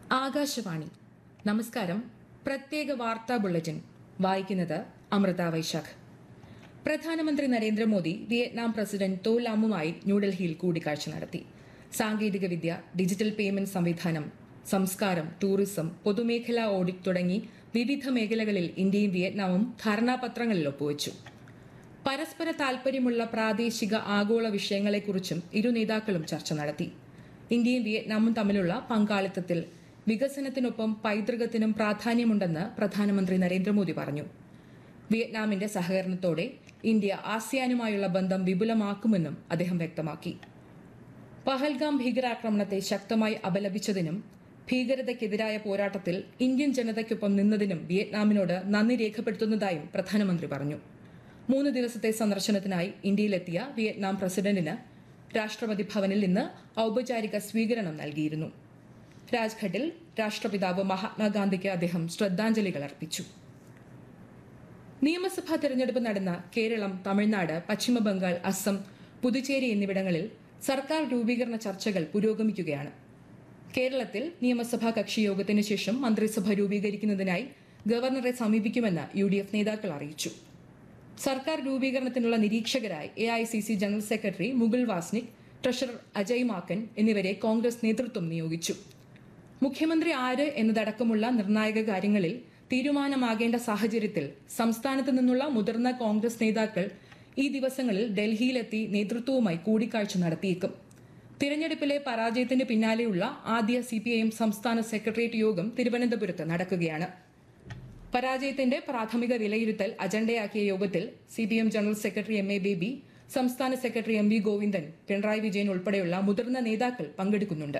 ആകാശവാണി നമസ്കാരം പ്രത്യേക വാർത്താ ബുള്ളറ്റിൻ വായിക്കുന്നത് അമൃത വൈശാഖ് പ്രധാനമന്ത്രി നരേന്ദ്രമോദി വിയറ്റ്നാം പ്രസിഡന്റ് തോ ലാമുമായി ന്യൂഡൽഹിയിൽ കൂടിക്കാഴ്ച നടത്തി സാങ്കേതികവിദ്യ ഡിജിറ്റൽ പേയ്മെന്റ് സംവിധാനം സംസ്കാരം ടൂറിസം പൊതുമേഖലാ ഓഡിറ്റ് തുടങ്ങി വിവിധ മേഖലകളിൽ ഇന്ത്യയും വിയറ്റ്നാമും ധാരണാപത്രങ്ങളിൽ ഒപ്പുവച്ചു പരസ്പര താൽപര്യമുള്ള പ്രാദേശിക ആഗോള വിഷയങ്ങളെക്കുറിച്ചും ഇരു നേതാക്കളും ചർച്ച നടത്തി ഇന്ത്യയും വിയറ്റ്നാമും തമ്മിലുള്ള പങ്കാളിത്തത്തിൽ വികസനത്തിനൊപ്പം പൈതൃകത്തിനും പ്രാധാന്യമുണ്ടെന്ന് പ്രധാനമന്ത്രി നരേന്ദ്രമോദി പറഞ്ഞു വിയറ്റ്നാമിന്റെ സഹകരണത്തോടെ ഇന്ത്യ ആസിയാനുമായുള്ള ബന്ധം വിപുലമാക്കുമെന്നും അദ്ദേഹം വ്യക്തമാക്കി പഹൽഗാം ഭീകരാക്രമണത്തെ ശക്തമായി അപലപിച്ചതിനും ഭീകരതയ്ക്കെതിരായ പോരാട്ടത്തിൽ ഇന്ത്യൻ ജനതയ്ക്കൊപ്പം നിന്നതിനും വിയറ്റ്നാമിനോട് നന്ദി രേഖപ്പെടുത്തുന്നതായും പ്രധാനമന്ത്രി പറഞ്ഞു മൂന്ന് ദിവസത്തെ സന്ദർശനത്തിനായി ഇന്ത്യയിലെത്തിയ വിയറ്റ്നാം പ്രസിഡന്റിന് രാഷ്ട്രപതി ഭവനിൽ നിന്ന് ഔപചാരിക സ്വീകരണം നൽകിയിരുന്നു രാജ്ഘട്ടിൽ രാഷ്ട്രപിതാവ് മഹാത്മാഗാന്ധിക്ക് അദ്ദേഹം ശ്രദ്ധാഞ്ജലികൾ അർപ്പിച്ചു നിയമസഭാ തെരഞ്ഞെടുപ്പ് നടന്ന കേരളം തമിഴ്നാട് പശ്ചിമബംഗാൾ അസം പുതുച്ചേരി എന്നിവിടങ്ങളിൽ സർക്കാർ രൂപീകരണ ചർച്ചകൾ പുരോഗമിക്കുകയാണ് കേരളത്തിൽ നിയമസഭാ കക്ഷി യോഗത്തിന് ശേഷം മന്ത്രിസഭ രൂപീകരിക്കുന്നതിനായി ഗവർണറെ സമീപിക്കുമെന്ന് യു ഡി എഫ് നേതാക്കൾ അറിയിച്ചു സർക്കാർ രൂപീകരണത്തിനുള്ള നിരീക്ഷകരായി A I C C general secretary Mukul Wasnik treasurer Ajay Maken എന്നിവരെ കോൺഗ്രസ് നേതൃത്വം നിയോഗിച്ചു മുഖ്യമന്ത്രി ആര് എന്നതടക്കമുള്ള നിർണായക കാര്യങ്ങളിൽ തീരുമാനമാകേണ്ട സാഹചര്യത്തിൽ സംസ്ഥാനത്ത് നിന്നുള്ള മുതിർന്ന കോൺഗ്രസ് നേതാക്കൾ ഈ ദിവസങ്ങളിൽ ഡൽഹിയിലെത്തി നേതൃത്വവുമായി കൂടിക്കാഴ്ച നടത്തിയേക്കും തിരഞ്ഞെടുപ്പിലെ പരാജയത്തിന് പിന്നാലെയുള്ള ആദ്യ സി സംസ്ഥാന സെക്രട്ടേറിയറ്റ് യോഗം തിരുവനന്തപുരത്ത് നടക്കുകയാണ് പരാജയത്തിന്റെ പ്രാഥമിക വിലയിരുത്തൽ അജണ്ടയാക്കിയ യോഗത്തിൽ C P M general secretary M A Baby സംസ്ഥാന secretary M V Govindan Pinarayi Vijayan ഉൾപ്പെടെയുള്ള മുതിർന്ന നേതാക്കൾ പങ്കെടുക്കുന്നുണ്ട്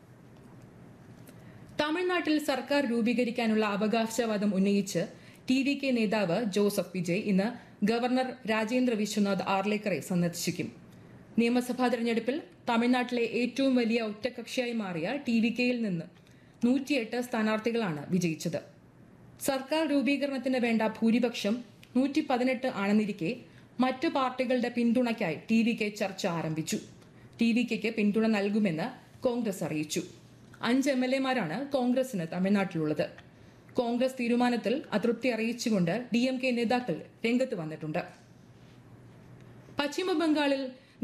തമിഴ്നാട്ടിൽ സർക്കാർ രൂപീകരിക്കാനുള്ള അവകാശവാദം ഉന്നയിച്ച് ടി വി കെ നേതാവ് ജോസഫ് വിജയ് ഇന്ന് ഗവർണർ രാജേന്ദ്ര വിശ്വനാഥ് ആർലേക്കറെ സന്ദർശിക്കും നിയമസഭാ തെരഞ്ഞെടുപ്പിൽ തമിഴ്നാട്ടിലെ ഏറ്റവും വലിയ ഒറ്റകക്ഷിയായി മാറിയ ടി വി കെയിൽ നിന്ന് നൂറ്റിയെട്ട് സ്ഥാനാർത്ഥികളാണ് വിജയിച്ചത് സർക്കാർ രൂപീകരണത്തിന് വേണ്ട ഭൂരിപക്ഷം നൂറ്റി പതിനെട്ട് ആണെന്നിരിക്കെ മറ്റു പാർട്ടികളുടെ പിന്തുണയ്ക്കായി ടി വി കെ ചർച്ച ആരംഭിച്ചു ടി വി കെക്ക് പിന്തുണ നൽകുമെന്ന് കോൺഗ്രസ് അറിയിച്ചു അഞ്ച് എം എൽ എമാരാണ് കോൺഗ്രസിന് തമിഴ്നാട്ടിലുള്ളത് കോൺഗ്രസ് തീരുമാനത്തിൽ അതൃപ്തി അറിയിച്ചുകൊണ്ട് ഡി എം കെ നേതാക്കൾ രംഗത്ത് വന്നിട്ടുണ്ട് പശ്ചിമ ബംഗാളിൽ